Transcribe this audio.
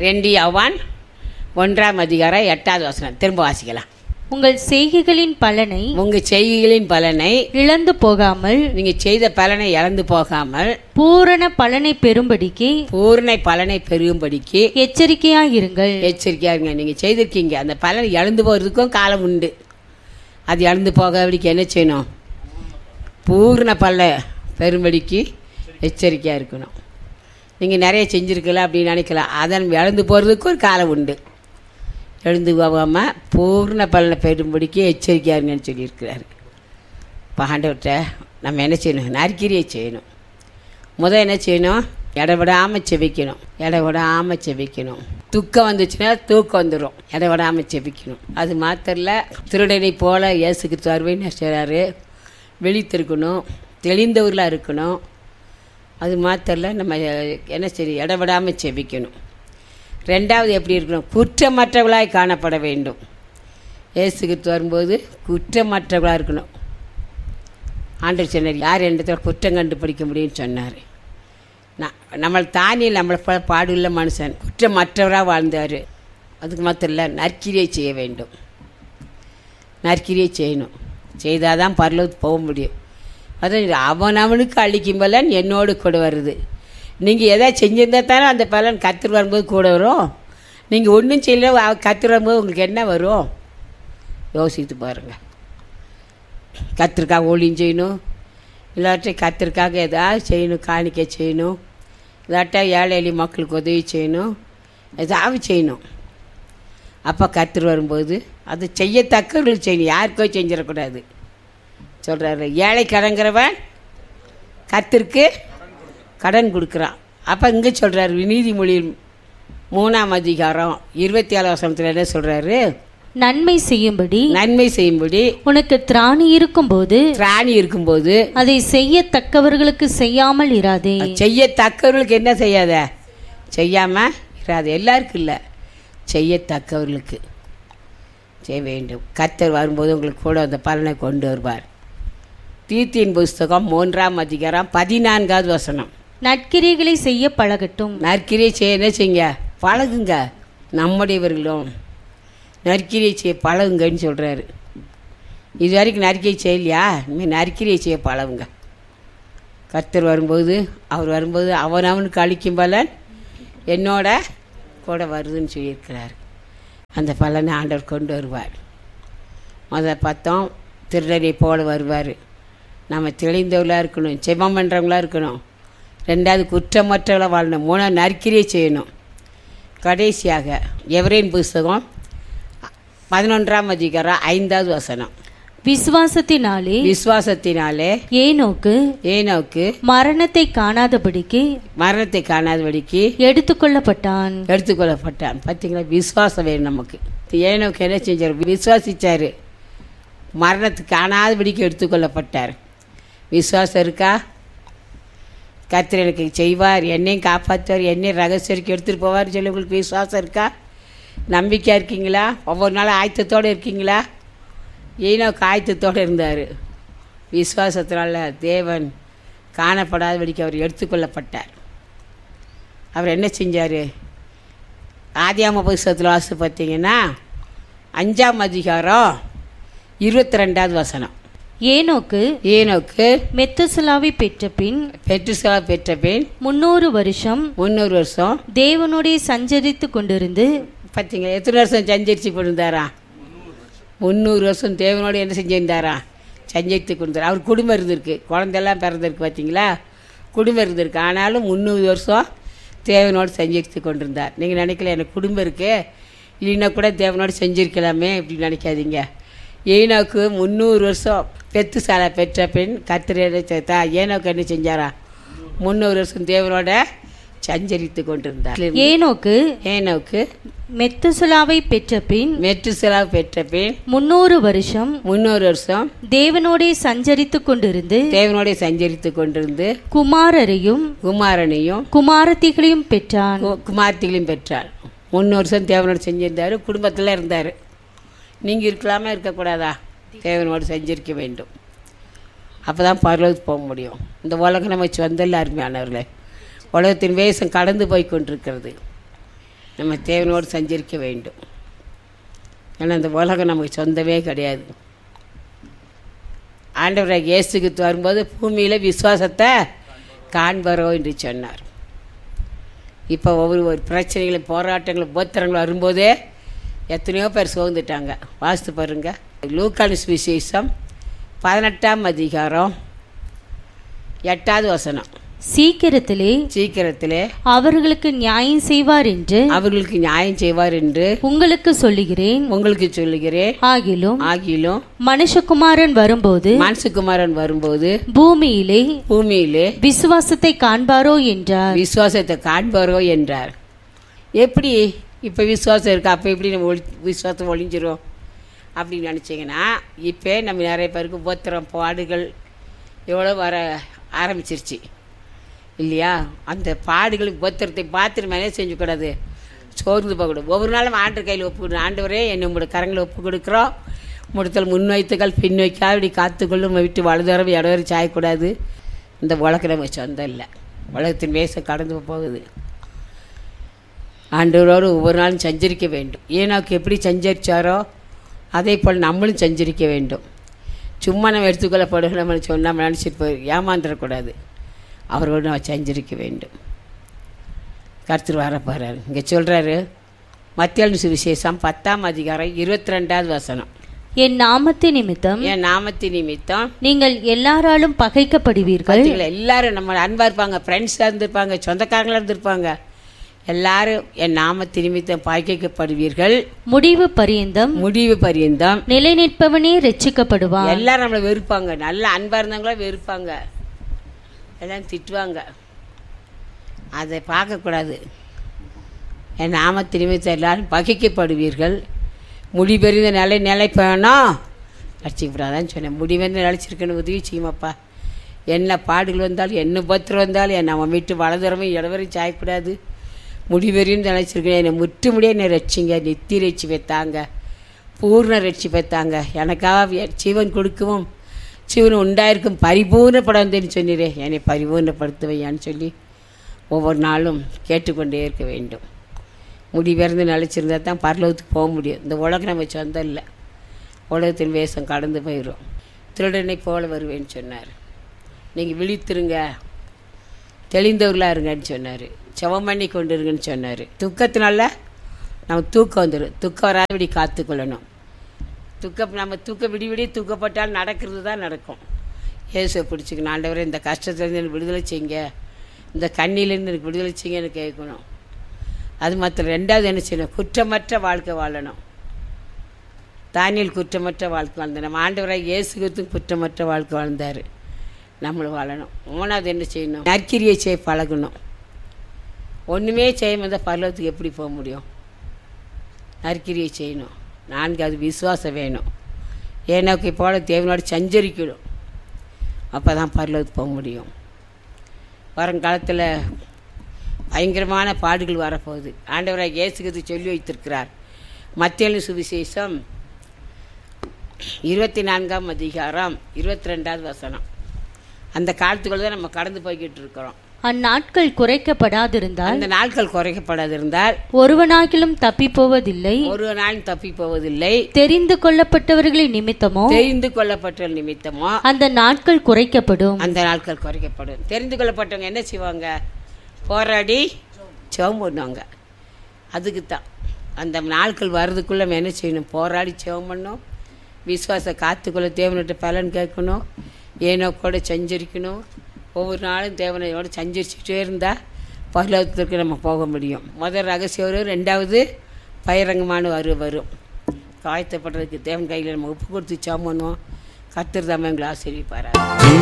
ரெண்டு யவான் ஒன்றாம் அதிகாரம் எட்டாவது வசனம் திரும்ப வாசிக்கலாம் உங்கள் செய்கைகளின் பலனை உங்கள் செய்கைகளின் பலனை இழந்து போகாமல் நீங்கள் செய்த பலனை இழந்து போகாமல் பூரண பலனை பெறும்படிக்கு பூர்ண பலனை பெறும்படிக்கு எச்சரிக்கையாயிருங்கள் எச்சரிக்கையா இருங்க நீங்கள் செய்திருக்கீங்க அந்த பலனை இழந்து போகிறதுக்கும் காலம் உண்டு அது இழந்து போகாதபடிக்கு என்ன செய்யணும் பூர்ண பல்ல பெரும்படிக்கு எச்சரிக்கையாக இருக்கணும் நீங்கள் நிறைய செஞ்சுருக்கலாம் அப்படின்னு நினைக்கலாம் அதன் இழந்து போகிறதுக்கு ஒரு காலம் உண்டு எழுந்து போகாமல் பூர்ண பலனை பெறும்படிக்கு எச்சரிக்கையாக இருங்கன்னு சொல்லியிருக்கிறாரு இப்போ ஆண்டவர்கிட்ட நம்ம என்ன செய்யணும் நற்கிரியை செய்யணும் முதல் என்ன செய்யணும் இடவிடாமல் செபிக்கணும் இடவிடாமல் செபிக்கணும் துக்கம் வந்துச்சுன்னா தூக்கம் வந்துடும் இடவிடாமல் செபிக்கணும் அது மாத்திரல திருடனை போல இயேசுக்கு தருவேன்னு செய்கிறாரு விழித்திருக்கணும் தெளிந்தவர்களாக இருக்கணும் அது மாத்திரல நம்ம என்ன செய்ய இடவிடாமல் செபிக்கணும் ரெண்டாவது எப்படி இருக்கணும் குற்றமற்றவர்களாய் காணப்பட வேண்டும் இயேசுக்கு வரும்போது குற்றமற்றவர்களாக இருக்கணும் ஆண்டவர் சொன்னார் யார் இடத்துல குற்றம் கண்டுபிடிக்க முடியும்னு சொன்னார் நான் நம்மளை தானே நம்மளை போல பாடுள்ள மனுஷன் குற்றமற்றவராக வாழ்ந்தார் அதுக்கு மாத்திரம் இல்லை நற்கிரியை செய்ய வேண்டும் நற்கிரியை செய்யணும் செய்தால் தான் பரலோகத்துக்கு போக முடியும் அதான் அவன் அவனுக்கு அழிக்கும் பலன் என்னோடு கூட வருது நீங்கள் எதாவது செஞ்சிருந்தா தானே அந்த பலன் கத்திர வரும்போது கூட வரும் நீங்கள் ஒன்றும் செய்யல கத்திர வரும்போது உங்களுக்கு என்ன வரும் யோசித்து பாருங்கள் கத்திரிக்காய் ஒளியும் செய்யணும் இல்லாட்டி கத்திரிக்காக ஏதாவது செய்யணும் காணிக்கை செய்யணும் இல்லாட்டா ஏழை எளிய மக்களுக்கு உதவி செய்யணும் ஏதாவது செய்யணும் அப்போ கத்திர வரும்போது அது செய்யத்தக்கவர்கள் செய்யணும் யாருக்கோ செஞ்சிடக்கூடாது சொல்கிறாரு ஏழை கடங்கிறவன் கத்திற்கு கடன் கொடுக்குறான் அப்போ இங்கே சொல்கிறாரு நீதிமொழி மூணாம் அதிகாரம் இருபத்தி ஏழு வசனத்தில் என்ன சொல்கிறாரு நன்மை செய்யும்படி நன்மை செய்யும்படி உனக்கு திராணி இருக்கும்போது திராணி இருக்கும்போது அதை செய்யத்தக்கவர்களுக்கு செய்யாமல் இராதே செய்யத்தக்கவர்களுக்கு என்ன செய்யாத செய்யாமல் இராது எல்லாருக்கும் இல்லை செய்யத்தக்கவர்களுக்கு செய்ய வேண்டும் கத்தர் வரும்போது உங்களுக்கு கூட அந்த பலனை கொண்டு வருவார் தீர்த்தியின் புஸ்தகம் மூன்றாம் அதிகாரம் பதினான்காவது வசனம் நற்கிரிகளை செய்ய பழகட்டும் நற்கிரியை செய்ய என்ன செய்யுங்க பழகுங்க நம்முடையவர்களும் நற்கிரியை செய்ய பழகுங்கன்னு சொல்கிறாரு இது வரைக்கும் நற்கிரியை செய்யலையா இனிமேல் நற்கிரியை செய்ய பழகுங்க கர்த்தர் வரும்போது அவர் வரும்போது அவன் அவனுக்கு அளிக்கும் பலன் என்னோட கூட வருதுன்னு சொல்லியிருக்கிறார் அந்த பலனை ஆண்டவர் கொண்டு வருவார் முதல்ல பார்த்தோம் திருடரை போல வருவார் நம்ம தெளிந்தவர்களாக இருக்கணும் செபம் பண்ணுறவங்களா இருக்கணும் ரெண்டாவது குற்றமற்றவர்களாக வாழணும் மூணாவது நற்கிரியை செய்யணும் கடைசியாக எவரேன் புஸ்தகம் பதினொன்றாம் அதிகாரம் ஐந்தாவது வசனம் விசுவாசத்தினாலே விசுவாசத்தினாலே ஏனோக்கு ஏனோக்கு மரணத்தை காணாதபடிக்கு மரணத்தை காணாதபடிக்கு எடுத்துக்கொள்ளப்பட்டான் எடுத்துக்கொள்ளப்பட்டான் பார்த்தீங்களா விசுவாசம் வேணும் நமக்கு ஏனோக்கு என்ன செஞ்சார் விசுவாசிச்சார் மரணத்துக்கு காணாதபடிக்கு எடுத்துக்கொள்ளப்பட்டார் விசுவாசம் இருக்கா கர்த்தர் எனக்கு செய்வார் என்னையும் காப்பாற்றுவார் என்னையும் ரகசியருக்கு எடுத்துகிட்டு போவார்னு சொல்லி உங்களுக்கு விசுவாசம் இருக்கா நம்பிக்கையாக இருக்கீங்களா ஒவ்வொரு நாளும் ஆயத்தத்தோடு இருக்கீங்களா ஏனோ ஆயத்தத்தோடு இருந்தார் விசுவாசத்தினால தேவன் காணப்படாதபடிக்கு அவர் எடுத்துக்கொள்ளப்பட்டார் அவர் என்ன செஞ்சார் ஆதியாம புஸ்தகத்தில் வாசி பார்த்தீங்கன்னா அஞ்சாம் அதிகாரம் இருபத்தி ரெண்டாவது வசனம் ஏனோக்கு ஏனோக்கு மெத்துசலாவை பெற்ற பின் பெற்றுசலா பெற்ற பின் முன்னூறு வருஷம் முந்நூறு வருஷம் தேவனுடைய சஞ்சரித்து கொண்டிருந்து பார்த்தீங்களா எத்தனை வருஷம் சஞ்சரித்து கொண்டிருந்தாரா முந்நூறு வருஷம் தேவனோடு என்ன செஞ்சிருந்தாரா சஞ்சரித்து கொண்டிருந்தார் அவர் குடும்பம் இருந்திருக்கு குழந்தையெல்லாம் பிறந்திருக்கு பார்த்தீங்களா குடும்பம் இருந்திருக்கு ஆனாலும் முந்நூறு வருஷம் தேவனோடு சஞ்சரித்து கொண்டிருந்தார் நீங்கள் நினைக்கல எனக்கு குடும்பம் இருக்கு இல்லைன்னா கூட தேவனோடு செஞ்சிருக்கலாமே இப்படி நினைக்காதீங்க ஏனோக்கு முந்நூறு வருஷம் பெத்து சாலை பெற்ற பெண் கத்திர சேர்த்தா ஏனோக்கு என்ன செஞ்சாரா முந்நூறு வருஷம் தேவனோட சஞ்சரித்து கொண்டிருந்தார் ஏனோக்கு ஏனோக்கு மெத்துசலாவை பெற்ற பின் மெற்றுசலா பெற்ற பின் முன்னூறு வருஷம் முந்நூறு வருஷம் தேவனோடே சஞ்சரித்து கொண்டிருந்து தேவனோட சஞ்சரித்து கொண்டிருந்து குமாரரையும் குமாரனையும் குமாரத்திகளையும் பெற்றான் கு- குமார்த்திகளையும் பெற்றார் முந்நூறு வருஷம் தேவனோடு செஞ்சிருந்தார் குடும்பத்தில் இருந்தார் நீங்கள் இருக்கலாமா இருக்கக்கூடாதா தேவனோடு செஞ்சிருக்க வேண்டும் அப்போ தான் பரலோகத்துக்கு போக முடியும் இந்த உலகம் நம்ம வச்சு வந்தல்ல அருமையானவர்களே உலகத்தின் வேஷம் கடந்து போய் கொண்டிருக்கிறது நம்ம தேவனோடு சஞ்சரிக்க வேண்டும் ஏன்னா இந்த உலகம் நமக்கு சொந்தமே கிடையாது ஆண்டவராக இயேசுக்கு வரும்போது பூமியில் விசுவாசத்தை காண்பரோ என்று சொன்னார் இப்போ ஒவ்வொரு ஒரு பிரச்சனைகளும் போராட்டங்களும் உபத்திரங்களும் வரும்போதே எத்தனையோ பேர் சோர்ந்துட்டாங்க வாசித்து பாருங்க லூக்கானு விசேஷம் பதினெட்டாம் அதிகாரம் எட்டாவது வசனம் சீக்கிரத்திலே சீக்கிரத்திலே அவர்களுக்கு நியாயம் செய்வார் என்று அவர்களுக்கு நியாயம் செய்வார் என்று உங்களுக்கு சொல்லுகிறேன் உங்களுக்கு சொல்லுகிறேன் ஆகிலும் ஆகிலும் மனுஷகுமாரன் வரும்போது மானசகுமாரன் வரும்போது பூமியிலே பூமியிலே விசுவாசத்தை காண்பாரோ என்றார் விசுவாசத்தை காண்பாரோ என்றார் எப்படி இப்போ விசுவாசம் இருக்கா அப்போ எப்படி நம்ம ஒளி விசுவாசம் ஒளிஞ்சிரும் அப்படின்னு நினச்சிங்கன்னா இப்போ நம்ம நிறைய பேருக்கு உபத்திரம் பாடுகள் எவ்வளோ வர ஆரம்பிச்சிருச்சு இல்லையா அந்த பாடுகள் உபத்திரத்தை பார்த்துட்டு மேலே செஞ்சுக்கூடாது சோர்ந்து போகக்கூடாது ஒவ்வொரு நாளும் ஆண்டு கையில் ஒப்பு ஆண்டவரே என்னை உங்களோட கரங்களை ஒப்பு கொடுக்குறோம் முடுத்தல் முன் வைத்துக்கள் பின் வைக்காது இப்படி காத்துக்கொள்ளும் விட்டு வலதுவரம் இடவரை சாயக்கூடாது இந்த உலகம் நம்ம சொந்தம் இல்லை உலகத்தின் வேசம் கடந்து போகுது ஆண்டவரோடு ஒவ்வொரு நாளும் சஞ்சரிக்க வேண்டும் ஏனாக்கு எப்படி சஞ்சரிச்சாரோ அதே போல் நம்மளும் சஞ்சரிக்க வேண்டும் சும்மா நம்ம எடுத்துக்கொள்ளப்படுகிற நம்ம சொன்னால் நம்ம நினச்சிட்டு போய் ஏமாந்துடக்கூடாது அவரோடு நம்ம சஞ்சரிக்க வேண்டும் கருத்தர் வர போகிறாரு இங்கே சொல்கிறாரு மத்தியாள சுவிசேஷம் பத்தாம் அதிகாரம் இருபத்தி ரெண்டாவது வசனம் என் நாமத்து நிமித்தம் என் நாமத்தின் நிமித்தம் நீங்கள் எல்லாராலும் பகைக்கப்படுவீர்கள் பார்த்தீங்களா எல்லாரும் நம்ம அன்பாக இருப்பாங்க ஃப்ரெண்ட்ஸாக இருந்திருப்பாங்க சொந்தக்காரங்களாக இருந்திருப்பாங்க எல்லாரும் என் நாமத்தின் நிமித்தம் பாய்க்கப்படுவீர்கள் முடிவு பரியந்தம் முடிவு பரியந்தம் நிலை நிற்பவனே ரட்சிக்கப்படுவான் எல்லாரும் நம்மளை வெறுப்பாங்க நல்ல அன்பாக இருந்தவங்களும் வெறுப்பாங்க எல்லாம் திட்டுவாங்க அதை பார்க்கக்கூடாது என் நாமத்தின் நிமித்தம் எல்லாரும் பகைக்கப்படுவீர்கள் முடிவெறிந்த நிலை நிலைப்பேணும் லட்சிக்கப்படாதான்னு சொன்னேன் முடிவெறிந்த நிலைச்சிருக்கணும் உதவி செய்யுமாப்பா என்ன பாடுகள் வந்தாலும் என்ன பத்திரம் வந்தாலும் என் நம்ம வீட்டு வலதுறமே இடவரையும் சாயக்கூடாது முடிவெறியும் நினைச்சிருக்கேன் என்னை முற்று முடிய என்னை ரட்சிங்க நெத்தி ரட்சி வைத்தாங்க பூர்ண ரட்சி வைத்தாங்க எனக்காக ஜீவன் கொடுக்கவும் ஜீவன் உண்டாயிருக்கும் பரிபூர்ணப்படந்தேன்னு சொன்னீரே என்னை பரிபூர்ணப்படுத்துவையான்னு சொல்லி ஒவ்வொரு நாளும் கேட்டுக்கொண்டே இருக்க வேண்டும் முடிவிறந்து நிலச்சிருந்தா தான் பரலோகத்துக்கு போக முடியும் இந்த உலகம் நம்ம சொந்தம் இல்லை உலகத்தின் வேஷம் கடந்து போயிடும் திருடனை போல வருவேன்னு சொன்னார் நீங்கள் விழித்திருங்க தெளிந்தவர்களாக இருங்கன்னு சொன்னார் செவம் பண்ணி கொண்டு இருங்கன்னு சொன்னார் துக்கத்தினால நமக்கு தூக்கம் வந்துடும் துக்கம் வராதபடி காத்துக்கொள்ளணும் துக்கம் நம்ம தூக்க விடி விடி தூக்கப்பட்டால் நடக்கிறது தான் நடக்கும் இயேசுவை பிடிச்சிக்கணும் ஆண்டவரே இந்த கஷ்டத்துலேருந்து எனக்கு விடுதலை செய்யுங்க இந்த கண்ணிலேருந்து எனக்கு விடுதலை செய்யுங்கன்னு கேட்கணும் அது மாத்திரம் ரெண்டாவது என்ன செய்யணும் குற்றமற்ற வாழ்க்கை வாழணும் தானியல் குற்றமற்ற வாழ்க்கை வாழ்ந்தார் நம்ம ஆண்டவராக இயேசு கிறிஸ்துவும் குற்றமற்ற வாழ்க்கை வாழ்ந்தார் நம்மளும் வாழணும் மூணாவது என்ன செய்யணும் நற்கிரியை செய்ய பழகணும் ஒன்றுமே செய்யாமல் இருந்தால் பரலோகத்துக்கு எப்படி போக முடியும் நற்கிரியை செய்யணும் நான்காவது விசுவாசம் வேணும் ஏனோக்கை போல தேவனோடு சஞ்சரிக்கணும் அப்போ தான் பரலோகத்துக்கு போக முடியும் வருங்காலத்தில் பயங்கரமான பாடுகள் வரப்போகுது ஆண்டவராக இயேசுகிறது சொல்லி வைத்திருக்கிறார் மத்திய சுவிசேஷம் இருபத்தி நான்காம் அதிகாரம் இருபத்தி ரெண்டாவது வசனம் அந்த காலத்துக்குள்ள தான் நம்ம கடந்து போய்கிட்டு இருக்கிறோம் அந்நாட்கள் குறைக்கப்படாதிருந்தால் அந்த நாட்கள் குறைக்கப்படாதிருந்தால் ஒருவனாகிலும் தப்பிப் போவதில்லை ஒரு நாள் தப்பி போவதில்லை தெரிந்து கொள்ளப்பட்டவர்களின் நிமித்தமோ தெரிந்து கொள்ளப்பட்ட நிமித்தமோ அந்த நாட்கள் குறைக்கப்படும் அந்த நாட்கள் குறைக்கப்படும் தெரிந்து கொள்ளப்பட்டவங்க என்ன செய்வாங்க போராடி செவம் பண்ணுவாங்க அதுக்கு தான் அந்த நாட்கள் வர்றதுக்குள்ளே நம்ம என்ன செய்யணும் போராடி செவம் பண்ணணும் விசுவாச காத்துக்குள்ள தேவன்கிட்ட பலன் கேட்கணும் ஏனோ கூட சஞ்சரிக்கணும் ஒவ்வொரு நாளும் தேவனையோட சஞ்சரிச்சுட்டே இருந்தால் பரலோகத்திற்கு நம்ம போக முடியும் முதல் ரகசியம் வரும் ரெண்டாவது பயிரங்கமான வரு வரும் காயத்தப்படுறதுக்கு தேவன் கையில் நம்ம உப்பு கொடுத்து சாம் பண்ணுவோம் கத்திர எங்களை ஆசிரியப்பாரா